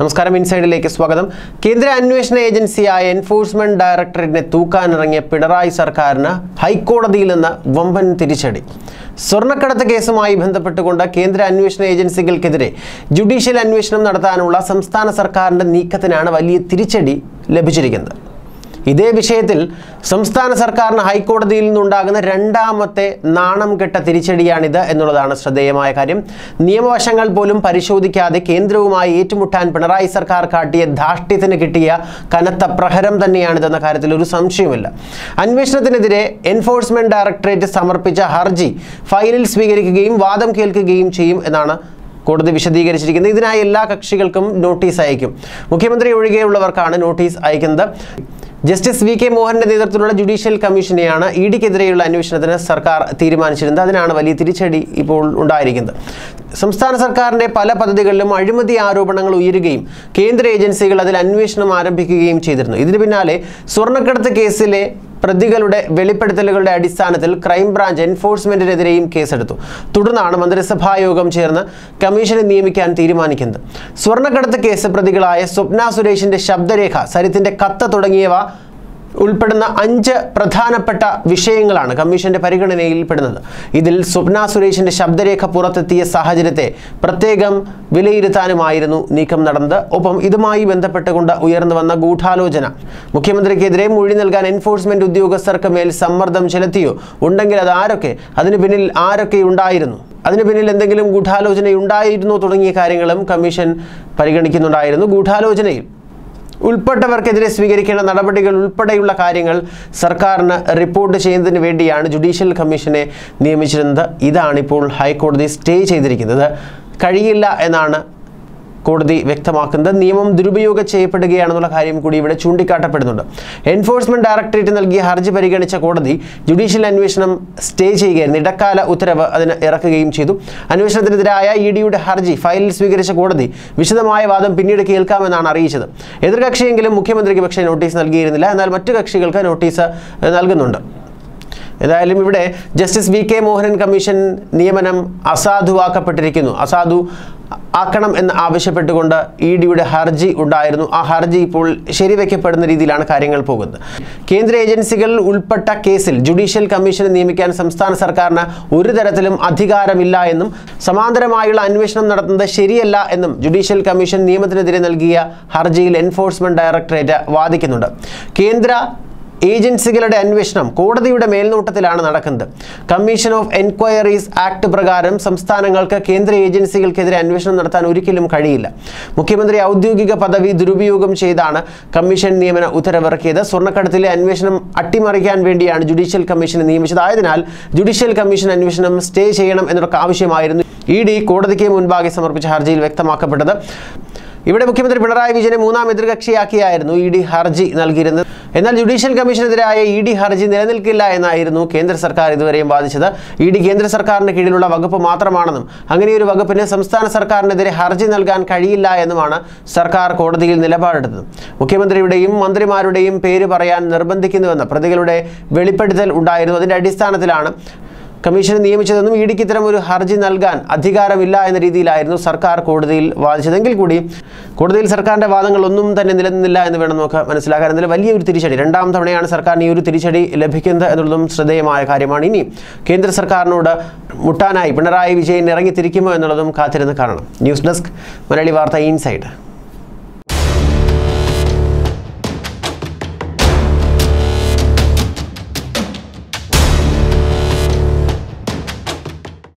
നമസ്കാരം ഇൻസൈഡിലേക്ക് സ്വാഗതം കേന്ദ്ര അന്വേഷണ ഏജൻസിയായ എൻഫോഴ്സ്മെന്റ് ഡയറക്ടറേറ്റിനെ തൂക്കാനിറങ്ങിയ പിണറായി സർക്കാരിന് ഹൈക്കോടതിയിൽ നിന്ന് വമ്പൻ തിരിച്ചടി സ്വർണ്ണക്കടത്ത് കേസുമായി ബന്ധപ്പെട്ടുകൊണ്ട് കേന്ദ്ര അന്വേഷണ ഏജൻസികൾക്കെതിരെ ജുഡീഷ്യൽ അന്വേഷണം നടത്താനുള്ള സംസ്ഥാന സർക്കാരിന്റെ നീക്കത്തിനാണ് വലിയ തിരിച്ചടി ലഭിച്ചിരിക്കുന്നത് ഇതേ വിഷയത്തിൽ സംസ്ഥാന സർക്കാരിന് ഹൈക്കോടതിയിൽ നിന്നുണ്ടാകുന്ന രണ്ടാമത്തെ നാണം കെട്ട തിരിച്ചടിയാണിത് എന്നുള്ളതാണ് ശ്രദ്ധേയമായ കാര്യം നിയമവശങ്ങൾ പോലും പരിശോധിക്കാതെ കേന്ദ്രവുമായി ഏറ്റുമുട്ടാൻ പിണറായി സർക്കാർ കാട്ടിയ ധാർഷ്ട്യത്തിന് കിട്ടിയ കനത്ത പ്രഹരം തന്നെയാണിതെന്ന കാര്യത്തിൽ ഒരു സംശയവുമില്ല അന്വേഷണത്തിനെതിരെ എൻഫോഴ്സ്മെന്റ് ഡയറക്ടറേറ്റ് സമർപ്പിച്ച ഹർജി ഫയലിൽ സ്വീകരിക്കുകയും വാദം കേൾക്കുകയും ചെയ്യും എന്നാണ് കോടതി വിശദീകരിച്ചിരിക്കുന്നത് ഇതിനായി എല്ലാ കക്ഷികൾക്കും നോട്ടീസ് അയക്കും മുഖ്യമന്ത്രി ഒഴികെയുള്ളവർക്കാണ് നോട്ടീസ് അയക്കുന്നത് ജസ്റ്റിസ് വി കെ മോഹന്റെ നേതൃത്വത്തിലുള്ള ജുഡീഷ്യൽ കമ്മീഷനെയാണ് ഇ ഡിക്കെതിരെയുള്ള അന്വേഷണത്തിന് സർക്കാർ തീരുമാനിച്ചിരുന്നത് അതിനാണ് വലിയ തിരിച്ചടി ഇപ്പോൾ ഉണ്ടായിരിക്കുന്നത് സംസ്ഥാന സർക്കാരിന്റെ പല പദ്ധതികളിലും അഴിമതി ആരോപണങ്ങൾ ഉയരുകയും കേന്ദ്ര ഏജൻസികൾ അതിൽ അന്വേഷണം ആരംഭിക്കുകയും ചെയ്തിരുന്നു ഇതിന് പിന്നാലെ സ്വർണ്ണക്കടത്ത് കേസിലെ പ്രതികളുടെ വെളിപ്പെടുത്തലുകളുടെ അടിസ്ഥാനത്തിൽ ക്രൈംബ്രാഞ്ച് എൻഫോഴ്സ്മെന്റിനെതിരെയും കേസെടുത്തു തുടർന്നാണ് മന്ത്രിസഭാ യോഗം ചേർന്ന് കമ്മീഷനെ നിയമിക്കാൻ തീരുമാനിക്കുന്നത് സ്വർണ്ണക്കടത്ത് കേസ് പ്രതികളായ സ്വപ്ന സുരേഷിന്റെ ശബ്ദരേഖ സരിത്തിന്റെ കത്ത് തുടങ്ങിയവ ഉൾപ്പെടുന്ന അഞ്ച് പ്രധാനപ്പെട്ട വിഷയങ്ങളാണ് കമ്മീഷന്റെ പരിഗണനയിൽ പെടുന്നത് ഇതിൽ സ്വപ്ന സുരേഷിന്റെ ശബ്ദരേഖ പുറത്തെത്തിയ സാഹചര്യത്തെ പ്രത്യേകം വിലയിരുത്താനുമായിരുന്നു നീക്കം നടന്നത് ഒപ്പം ഇതുമായി ബന്ധപ്പെട്ടുകൊണ്ട് ഉയർന്നു വന്ന ഗൂഢാലോചന മുഖ്യമന്ത്രിക്കെതിരെ മൊഴി നൽകാൻ എൻഫോഴ്സ്മെന്റ് ഉദ്യോഗസ്ഥർക്ക് മേൽ സമ്മർദ്ദം ചെലുത്തിയോ ഉണ്ടെങ്കിൽ അത് ആരൊക്കെ അതിന് പിന്നിൽ ആരൊക്കെ ഉണ്ടായിരുന്നു അതിന് പിന്നിൽ എന്തെങ്കിലും ഗൂഢാലോചന ഉണ്ടായിരുന്നോ തുടങ്ങിയ കാര്യങ്ങളും കമ്മീഷൻ പരിഗണിക്കുന്നുണ്ടായിരുന്നു ഗൂഢാലോചനയിൽ ഉൾപ്പെട്ടവർക്കെതിരെ സ്വീകരിക്കേണ്ട നടപടികൾ ഉൾപ്പെടെയുള്ള കാര്യങ്ങൾ സർക്കാരിന് റിപ്പോർട്ട് ചെയ്യുന്നതിന് വേണ്ടിയാണ് ജുഡീഷ്യൽ കമ്മീഷനെ നിയമിച്ചിരുന്നത് ഇതാണിപ്പോൾ ഹൈക്കോടതി സ്റ്റേ ചെയ്തിരിക്കുന്നത് കഴിയില്ല എന്നാണ് കോടതി വ്യക്തമാക്കുന്നത് നിയമം ദുരുപയോഗം ചെയ്യപ്പെടുകയാണെന്നുള്ള കാര്യം കൂടി ഇവിടെ ചൂണ്ടിക്കാട്ടപ്പെടുന്നുണ്ട് എൻഫോഴ്സ്മെന്റ് ഡയറക്ടറേറ്റ് നൽകിയ ഹർജി പരിഗണിച്ച കോടതി ജുഡീഷ്യൽ അന്വേഷണം സ്റ്റേ ചെയ്യുകയായിരുന്നു ഇടക്കാല ഉത്തരവ് അതിന് ഇറക്കുകയും ചെയ്തു അന്വേഷണത്തിനെതിരായ ഇ ഡിയുടെ ഹർജി ഫയലിൽ സ്വീകരിച്ച കോടതി വിശദമായ വാദം പിന്നീട് കേൾക്കാമെന്നാണ് അറിയിച്ചത് എതിർകക്ഷിയെങ്കിലും മുഖ്യമന്ത്രിക്ക് പക്ഷേ നോട്ടീസ് നൽകിയിരുന്നില്ല എന്നാൽ മറ്റു കക്ഷികൾക്ക് നോട്ടീസ് ഏഹ്, നൽകുന്നുണ്ട് ഏതായാലും ഇവിടെ justice V K Mohanan commission നിയമനം അസാധുവാക്കപ്പെട്ടിരിക്കുന്നു അസാധു ആക്കണം എന്ന് ആവശ്യപ്പെട്ടുകൊണ്ട് ഇ ഡിയുടെ ഹർജി ഉണ്ടായിരുന്നു ആ ഹർജി ഇപ്പോൾ ശരിവെക്കപ്പെടുന്ന രീതിയിലാണ് കാര്യങ്ങൾ പോകുന്നത് കേന്ദ്ര ഏജൻസികൾ ഉൾപ്പെട്ട കേസിൽ ജുഡീഷ്യൽ കമ്മീഷനെ നിയമിക്കാൻ സംസ്ഥാന സർക്കാരിന് ഒരു തരത്തിലും അധികാരമില്ല എന്നും സമാന്തരമായുള്ള അന്വേഷണം നടത്തുന്നത് ശരിയല്ല എന്നും ജുഡീഷ്യൽ കമ്മീഷൻ നിയമത്തിനെതിരെ നൽകിയ ഹർജിയിൽ എൻഫോഴ്സ്മെന്റ് ഡയറക്ടറേറ്റ് വാദിക്കുന്നുണ്ട് കേന്ദ്ര ഏജൻസികളുടെ അന്വേഷണം കോടതിയുടെ മേൽനോട്ടത്തിലാണ് നടക്കുന്നത് കമ്മീഷൻ ഓഫ് എൻക്വയറീസ് ആക്ട് പ്രകാരം സംസ്ഥാനങ്ങൾക്ക് കേന്ദ്ര ഏജൻസികൾക്കെതിരെ അന്വേഷണം നടത്താൻ ഒരിക്കലും കഴിയില്ല മുഖ്യമന്ത്രി ഔദ്യോഗിക പദവി ദുരുപയോഗം ചെയ്താണ് കമ്മീഷൻ നിയമന ഉത്തരവിറക്കിയത് സ്വർണ്ണക്കടത്തിലെ അന്വേഷണം അട്ടിമറിക്കാൻ വേണ്ടിയാണ് ജുഡീഷ്യൽ കമ്മീഷനെ നിയമിച്ചത് ആയതിനാൽ ജുഡീഷ്യൽ കമ്മീഷൻ അന്വേഷണം സ്റ്റേ ചെയ്യണം എന്നൊക്കെ ആവശ്യമായിരുന്നു ഇ ഡി കോടതിക്ക് മുൻപാകെ സമർപ്പിച്ച ഹർജിയിൽ വ്യക്തമാക്കപ്പെട്ടത് ഇവിടെ മുഖ്യമന്ത്രി പിണറായി വിജയനെ മൂന്നാം എതിർകക്ഷിയാക്കിയായിരുന്നു ഇ ഡി ഹർജി നൽകിയിരുന്നത് എന്നാൽ ജുഡീഷ്യൽ കമ്മീഷനെതിരായ ഇ ഡി ഹർജി നിലനിൽക്കില്ല എന്നായിരുന്നു കേന്ദ്ര സർക്കാർ ഇതുവരെയും വാദിച്ചത് ഇ ഡി കേന്ദ്ര സർക്കാരിന് കീഴിലുള്ള വകുപ്പ് മാത്രമാണെന്നും അങ്ങനെയൊരു വകുപ്പിന് സംസ്ഥാന സർക്കാരിനെതിരെ ഹർജി നൽകാൻ കഴിയില്ല എന്നുമാണ് സർക്കാർ കോടതിയിൽ നിലപാടെടുത്തത് മുഖ്യമന്ത്രിയുടെയും മന്ത്രിമാരുടെയും പേര് പറയാൻ നിർബന്ധിക്കുന്നുവെന്ന് പ്രതികളുടെ വെളിപ്പെടുത്തൽ ഉണ്ടായിരുന്നു അതിന്റെ അടിസ്ഥാനത്തിലാണ് കമ്മീഷനെ നിയമിച്ചതെന്നും ഇ ഡിക്ക് ഇത്തരം ഒരു ഹർജി നൽകാൻ അധികാരമില്ല എന്ന രീതിയിലായിരുന്നു സർക്കാർ കോടതിയിൽ വാദിച്ചതെങ്കിൽ കൂടി കോടതിയിൽ സർക്കാരിന്റെ വാദങ്ങൾ ഒന്നും തന്നെ നിലനിന്നില്ല എന്ന് വേണം നമുക്ക് മനസ്സിലാക്കാൻ എന്നാലും വലിയൊരു തിരിച്ചടി രണ്ടാം തവണയാണ് സർക്കാരിന് ഈ ഒരു തിരിച്ചടി ലഭിക്കുന്നത് എന്നുള്ളതും ശ്രദ്ധേയമായ കാര്യമാണ് ഇനി കേന്ദ്ര സർക്കാരിനോട് മുട്ടാനായി പിണറായി വിജയൻ ഇറങ്ങിത്തിരിക്കുമോ എന്നുള്ളതും കാത്തിരുന്ന് കാണണം ന്യൂസ് ഡെസ്ക് മലയാളി വാർത്ത ഇൻസൈഡ്